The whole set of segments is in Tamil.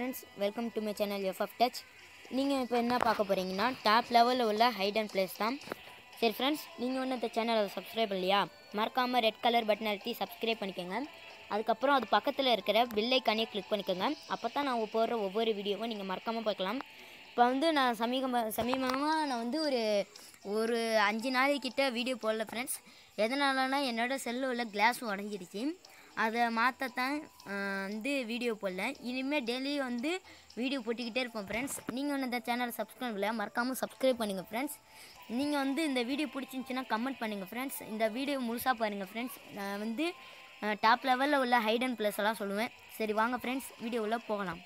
friends welcome to my channel FF touch நீங்கள் இப்போ என்ன பார்க்க போகிறீங்கன்னா டாப் லெவலில் உள்ள ஹைட் அண்ட் பிளேஸ் தான் சரி ஃப்ரெண்ட்ஸ் நீங்கள் ஒன்றும் இந்த சேனலை சப்ஸ்கிரைப் இல்லையா மறக்காமல் ரெட் கலர் பட்டன் அழுத்தி சப்ஸ்கிரைப் பண்ணிக்கோங்க அதுக்கப்புறம் அது பக்கத்தில் இருக்கிற பில்லை கனியை கிளிக் பண்ணிக்கோங்க அப்போ தான் நான் போடுற ஒவ்வொரு வீடியோவும் நீங்கள் மறக்காமல் பார்க்கலாம் இப்போ வந்து நான் சமீப சமீபமாக நான் வந்து ஒரு ஒரு அஞ்சு நாளைக்கிட்ட வீடியோ போடல ஃப்ரெண்ட்ஸ் எதனாலனா என்னோட செல்லு உள்ள கிளாஸ் உடஞ்சிருச்சு அதை மாற்றத்தான் வந்து வீடியோ போடல இனிமேல் டெய்லியும் வந்து வீடியோ போட்டுக்கிட்டே இருப்போம் ஃப்ரெண்ட்ஸ் நீங்கள் ஒன்று இந்த சேனலை சப்ஸ்கிரைப் இல்லை மறக்காமல் சப்ஸ்கிரைப் பண்ணுங்கள் ஃப்ரெண்ட்ஸ் நீங்கள் வந்து இந்த வீடியோ பிடிச்சிருந்துச்சின்னா கமெண்ட் பண்ணுங்கள் ஃப்ரெண்ட்ஸ் இந்த வீடியோ முழுசாக பாருங்கள் ஃப்ரெண்ட்ஸ் நான் வந்து டாப் லெவலில் உள்ள ஹைட் அண்ட் ப்ளஸ் எல்லாம் சொல்லுவேன் சரி வாங்க ஃப்ரெண்ட்ஸ் வீடியோவில் போகலாம்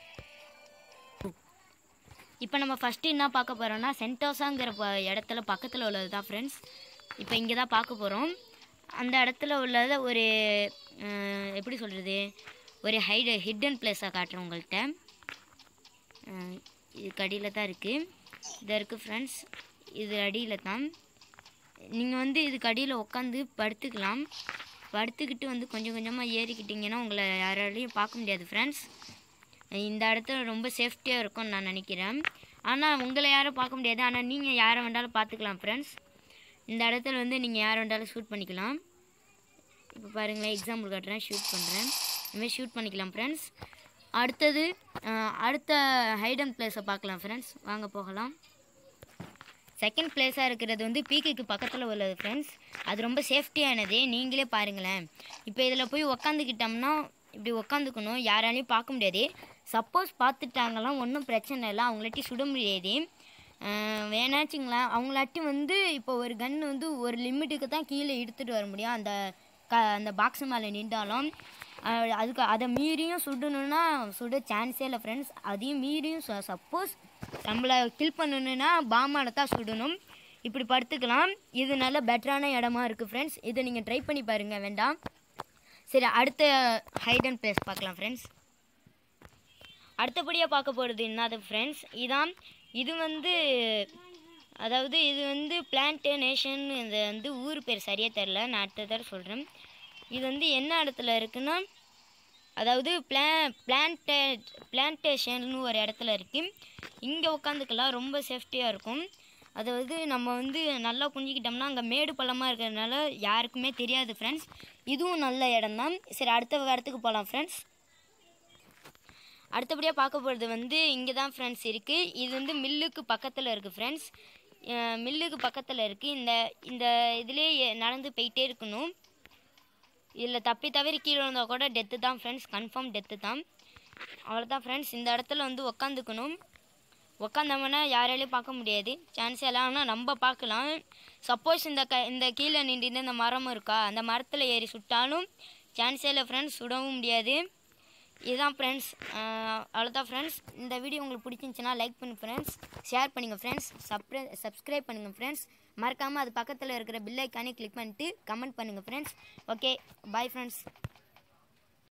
இப்போ நம்ம ஃபஸ்ட்டு என்ன பார்க்க போகிறோம்னா சென்டோஸாங்கிற ப இடத்துல பக்கத்தில் உள்ளது தான் ஃப்ரெண்ட்ஸ் இப்போ இங்கே தான் பார்க்க போகிறோம் அந்த இடத்துல உள்ளத ஒரு அஹ், எப்படி சொல்கிறது ஒரு ஹைட் ஹிடன் பிளேஸாக காட்டுறேன் உங்கள்கிட்ட அஹ், இதுக்கு அடியில் தான் இருக்குது இதாக இருக்குது ஃப்ரெண்ட்ஸ் இது அடியில் தான் நீங்கள் வந்து இதுக்கு அடியில் உட்காந்து படுத்துக்கலாம் படுத்துக்கிட்டு வந்து கொஞ்சம் கொஞ்சமாக ஏறிக்கிட்டிங்கன்னா உங்களை யாராலையும் பார்க்க முடியாது ஃப்ரெண்ட்ஸ் இந்த இடத்துல ரொம்ப சேஃப்டியாக இருக்கும்னு நான் நினைக்கிறேன் ஆனால் உங்களை யாரும் பார்க்க முடியாது ஆனால் நீங்கள் யாரை வேண்டாலும் பார்த்துக்கலாம் ஃப்ரெண்ட்ஸ் இந்த இடத்துல வந்து நீங்கள் யாரை வேண்டாலும் ஷூட் பண்ணிக்கலாம் இப்போ பாருங்களேன் எக்ஸாம்பிள் காட்டுறேன் ஷூட் பண்ணுறேன் இதுமாதிரி ஷூட் பண்ணிக்கலாம் ஃப்ரெண்ட்ஸ் அடுத்தது அஹ், அடுத்த ஹைடன் பிளேஸை பார்க்கலாம் ஃப்ரெண்ட்ஸ் வாங்க போகலாம் செகண்ட் பிளேஸாக இருக்கிறது வந்து பீக்குக்கு பக்கத்தில் உள்ளது ஃப்ரெண்ட்ஸ் அது ரொம்ப சேஃப்டியானது நீங்களே பாருங்களேன் இப்போ இதில் போய் உக்காந்துக்கிட்டோம்னா இப்படி உக்காந்துக்கணும் யாராலையும் பார்க்க முடியாது சப்போஸ் பார்த்துட்டாங்களாம் ஒன்றும் பிரச்சனை இல்லை அவங்களாட்டி சுட முடியாது அஹ் வேணாச்சுங்களா அவங்களாட்டி வந்து இப்போ ஒரு கன் வந்து ஒரு லிமிட்டுக்கு தான் கீழே எடுத்துகிட்டு வர முடியும் அந்த க அந்த பாக்ஸ் மேலே நின்றாலும் அஹ் அதுக்கு அதை மீறியும் சுடணுன்னா சுட சான்ஸே இல்லை ஃப்ரெண்ட்ஸ் அதையும் மீறியும் சப்போஸ் நம்மளை கில் பண்ணணுன்னா பாமால தான் சுடணும் இப்படி படுத்துக்கலாம் இது நல்ல பெட்டரான இடமா இருக்குது ஃப்ரெண்ட்ஸ் இதை நீங்கள் ட்ரை பண்ணி பாருங்கள் வேண்டாம் சரி அடுத்த ஹைட் அண்ட் பிளேஸ் பார்க்கலாம் ஃப்ரெண்ட்ஸ் அடுத்தபடியாக பார்க்க போகிறது என்னது ஃப்ரெண்ட்ஸ் இதான் இது வந்து அதாவது இது வந்து பிளான்டேனேஷன் இது வந்து ஊர் பேர் சரியாக தெரில நான் அடுத்த தடவை சொல்கிறேன் இது வந்து என்ன இடத்துல இருக்குன்னா அதாவது பிளா பிளான்டே பிளான்டேஷன்னு ஒரு இடத்துல இருக்குது இங்கே உட்காந்துக்கலாம் ரொம்ப சேஃப்டியாக இருக்கும் அதாவது நம்ம வந்து நல்லா புரிஞ்சிக்கிட்டோம்னா அங்கே மேடு பள்ளமாக இருக்கிறதுனால யாருக்குமே தெரியாது ஃப்ரெண்ட்ஸ் இதுவும் நல்ல இடம் தான் சரி அடுத்த இடத்துக்கு போகலாம் ஃப்ரெண்ட்ஸ் அடுத்தபடியாக பார்க்க போகிறது வந்து இங்கே தான் ஃப்ரெண்ட்ஸ் இருக்குது இது வந்து மில்லுக்கு பக்கத்தில் இருக்குது ஃப்ரெண்ட்ஸ் மில்லுக்கு பக்கத்தில் இருக்குது இந்த இந்த இதுலேயே நடந்து போயிட்டே இருக்கணும் இதில் தப்பி தவறி கீழே விழுந்தால் கூட டெத்து தான் ஃப்ரெண்ட்ஸ் கன்ஃபார்ம் டெத்து தான் அவ்வளோதான் ஃப்ரெண்ட்ஸ் இந்த இடத்துல வந்து உக்காந்துக்கணும் உக்காந்தோம்னா யாராலையும் பார்க்க முடியாது சான்ஸ் எல்லாம் ஆனால் நம்ம பார்க்கலாம் சப்போஸ் இந்த க இந்த கீழே நின்று இந்த மரம் இருக்கா அந்த மரத்தில் ஏறி சுட்டாலும் சான்ஸே இல்லை ஃப்ரெண்ட்ஸ் சுடவும் முடியாது இதுதான் ஃப்ரெண்ட்ஸ் அவ்வளோதான் ஃப்ரெண்ட்ஸ் இந்த வீடியோ உங்களுக்கு பிடிச்சிருந்துச்சுன்னா லைக் பண்ணுங்க ஃப்ரெண்ட்ஸ் ஷேர் பண்ணுங்கள் ஃப்ரெண்ட்ஸ் சப்ரை சப்ஸ்கிரைப் பண்ணுங்கள் ஃப்ரெண்ட்ஸ் மறக்காமல் அது பக்கத்தில் இருக்கிற பில் ஐக்கானே கிளிக் பண்ணிட்டு கமெண்ட் பண்ணுங்கள் ஃப்ரெண்ட்ஸ் ஓகே பாய் ஃப்ரெண்ட்ஸ்